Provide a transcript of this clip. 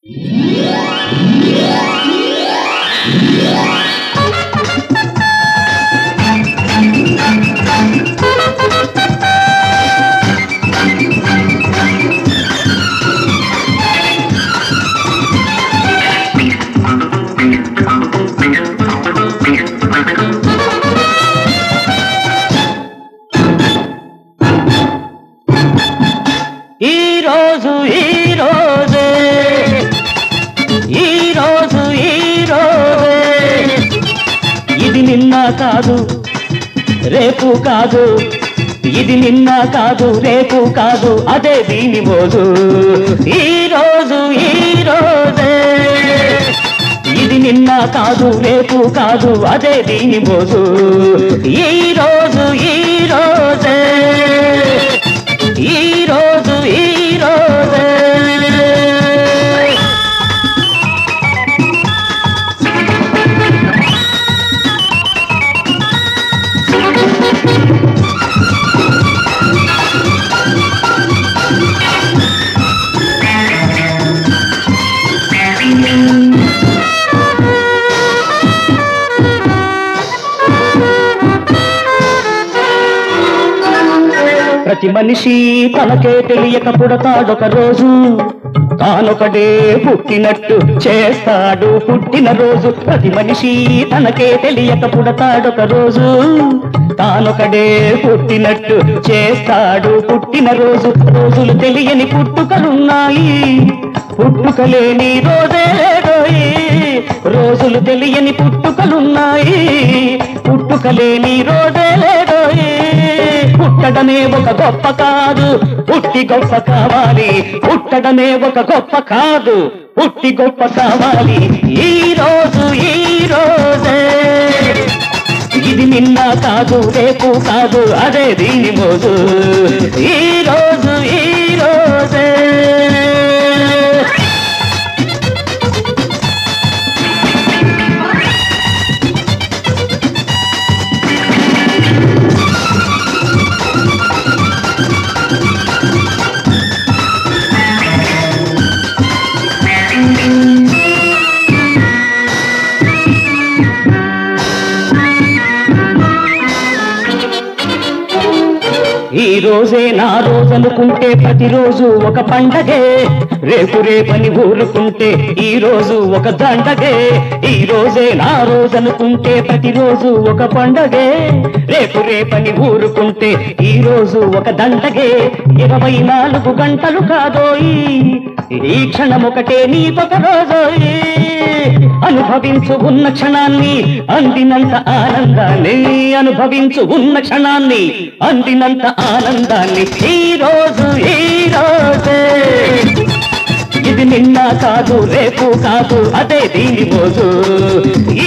ఈ రోజు ఈ రోజే ఈ రోజు ఈ రోజే ఇది నిన్న కాదు రేపు కాదు ఇది నిన్న కాదు రేపు కాదు అదే దీని మోజు ఈ రోజు ఈ రోజే ఇది నిన్న కాదు రేపు కాదు అదే దీని మోజు ఈ రోజు ఈ రోజే ఈ రోజు ఈ రోజే ప్రతి మనిషి తనకే తెలియక పుడతాడొక రోజు తానొకడే పుట్టినట్టు చేస్తాడు పుట్టిన రోజు ప్రతి మనిషి తనకే తెలియక పుడతాడొక రోజు తానొకడే పుట్టినట్టు చేస్తాడు పుట్టిన రోజు రోజులు తెలియని పుట్టుకలున్నాయి పుట్టుకలేని రోజే లేదోయి రోజులు తెలియని పుట్టుకలున్నాయి పుట్టుకలేని రోజే లేదోయి పుట్టడమే ఒక గొప్ప కాదు పుట్టి గొప్ప కావాలి పుట్టడమే ఒక గొప్ప కాదు పుట్టి గొప్ప కావాలి ఈ రోజు ఈ రోజే ఇది నిన్న కాదు రేపు కాదు అదే దీని మోజు ఈ రోజు ఈ రోజే ఈ రోజే నా రోజు అనుకుంటే ప్రతిరోజు ఒక పండగే రేపు రేపని ఊరుకుంటే ఈ రోజు ఒక దండగే ఈ రోజే నా రోజు అనుకుంటే ప్రతిరోజు ఒక పండగే రేపు రేపని ఊరుకుంటే ఈ రోజు ఒక దండగే ఇరవై నాలుగు గంటలు కాదోయి ఈ క్షణం ఒకటే నీ ఒక రోజోయి అనుభవించు ఉన్న క్షణాన్ని అందినంత ఆనందాన్ని అనుభవించు ఉన్న క్షణాన్ని అందినంత ఆనందాన్ని ఈ రోజు ఈ రోజే ఇది నిన్న కాదు రేపు కాదు అదే దీని రోజు